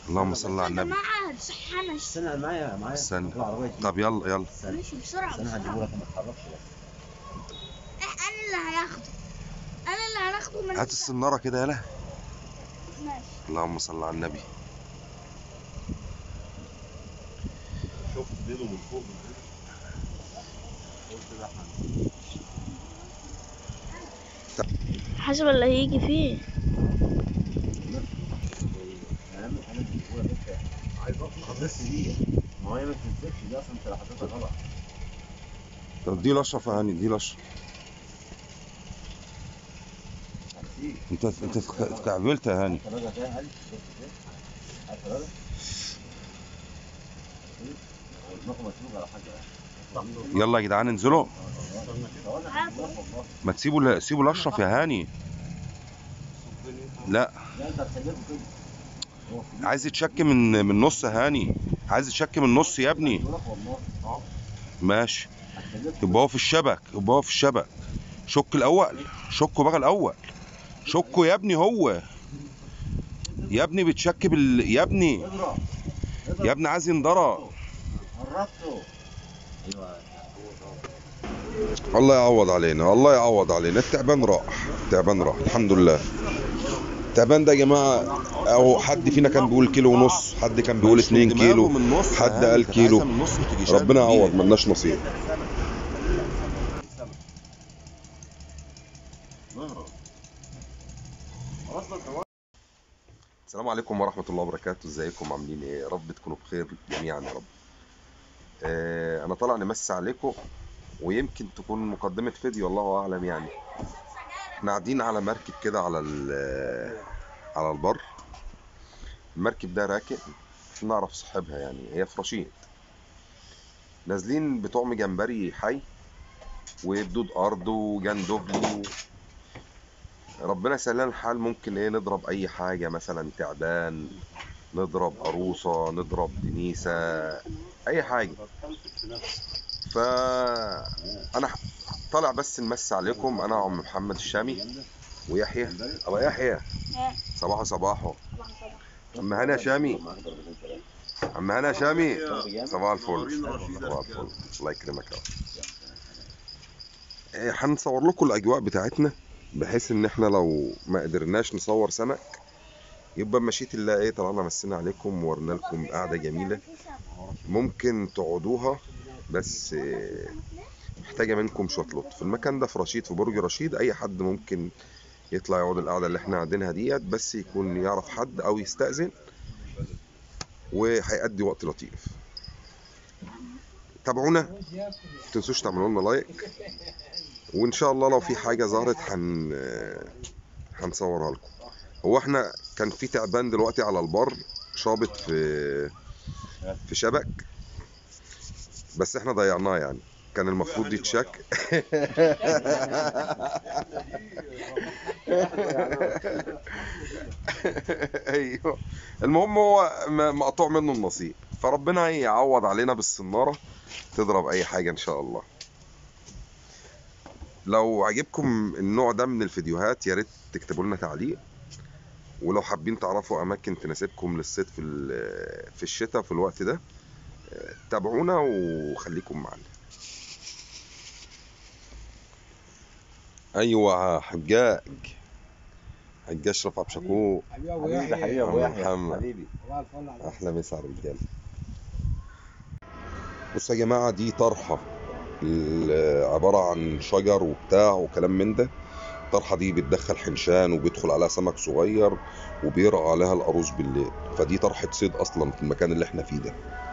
اللهم صل على النبي جماعة صحنا استنى معايا معايا استنى. العربية دي. طب يلا يلا استنى ماشي بسرعة استنى بسرعة هجيبه لك ما تتحركش بس إيه، انا اللي هناخده انا اللي هناخده من هات السنارة كده يلا ماشي اللهم صل على النبي شوف ديله من فوق من هنا قلت ده احمد حسب اللي هيجي فيه انا انا هو بس عايز اطلع بس دي ما هي ما تنسكش دي اصلا انت لو حطيتها غلط طب دي الاشرف يا هاني دي الاشرف هتسيب انت انت اتكعبلت يا هاني الثلاجة فيها هل بص كده على الثلاجة دماغه مسلوق على حاجة يلا يا جدعان انزلوا ما تسيبوا ل- سيبوا الاشرف يا هاني لا لا انت هتسلكه كده هو في عايز يتشك من من نص يا هاني عايز يتشك من نص يا ابني بيقول لك والله اه ماشي هتسلكه يبقى هو في الشبك يبقى هو في الشبك شك الاول شكه بقى الاول شكه يا ابني هو يا ابني بتشك بال يا ابني اضرب يا ابني عايز ينضرب قربته ايوه الله يعوض علينا الله يعوض علينا التعبان راح التعبان راح الحمد لله التعبان ده يا جماعه او حد فينا كان بيقول كيلو ونص حد كان بيقول 2 كيلو حد قال كيلو ربنا يعوض ملناش نصيب السلام عليكم ورحمة الله وبركاته ازيكم عاملين ايه يا رب تكونوا بخير جميعا يا رب آه انا طالع نمسي عليكم ويمكن تكون مقدمة فيديو الله اعلم يعني احنا قاعدين على مركب كده على ال- على البر المركب ده راكب نعرف صاحبها يعني هي في رشيد نازلين بطعم جمبري حي وبدود ارض وجندوفلي و... ربنا يسهل لنا الحال ممكن ايه نضرب اي حاجه مثلا تعبان نضرب عروسه نضرب دنيسه اي حاجه ف انا طالع بس نمسي عليكم انا عم محمد الشامي ويحيى ابو يحيى ايه صباحو صباحو طبعا طبعا عم هنا شامي عم هنا شامي صباح الفل صباح الفل الله يكرمك يا رب إيه، هنصور لكم الاجواء بتاعتنا بحيث ان احنا لو ما قدرناش نصور سمك يبقى مشيت الله ايه طلعنا مسينا عليكم وورنا لكم قعده جميله ممكن تقعدوها بس إيه، محتاجه منكم شويه لطف المكان ده في رشيد في برج رشيد اي حد ممكن يطلع يقعد القعده اللي احنا قاعدينها ديت بس يكون يعرف حد او يستأذن وهيأدي وقت لطيف تابعونا ما تنسوش تعملوا لنا لايك وان شاء الله لو في حاجه ظهرت هن هنصورها لكم هو احنا كان في تعبان دلوقتي على البر شابط في في شبك بس احنا ضيعناه يعني كان المفروض يتشك ايوه المهم هو م- مقطوع منه النصيب فربنا يعوض علينا بالصناره تضرب اي حاجه ان شاء الله لو عجبكم النوع ده من الفيديوهات يا ريت تكتبوا لنا تعليق ولو حابين تعرفوا اماكن تناسبكم للصيد في ال- في الشتاء في الوقت ده آه، تابعونا وخليكم معانا ايوه حجاج حجاج اشرف عبد شكور حبيبي ابو حبيبي يحيى حبيبي ابو عم يحيى محمد. حبيبي صباح الفل عليك احلى مسا على الرجاله بصوا يا جماعه دي طرحه ال- عباره عن شجر وبتاع وكلام من ده الطرحه دي بتدخل حنشان وبيدخل عليها سمك صغير وبيرقى عليها القاروص بالليل فدي طرحه صيد اصلا في المكان اللي احنا فيه ده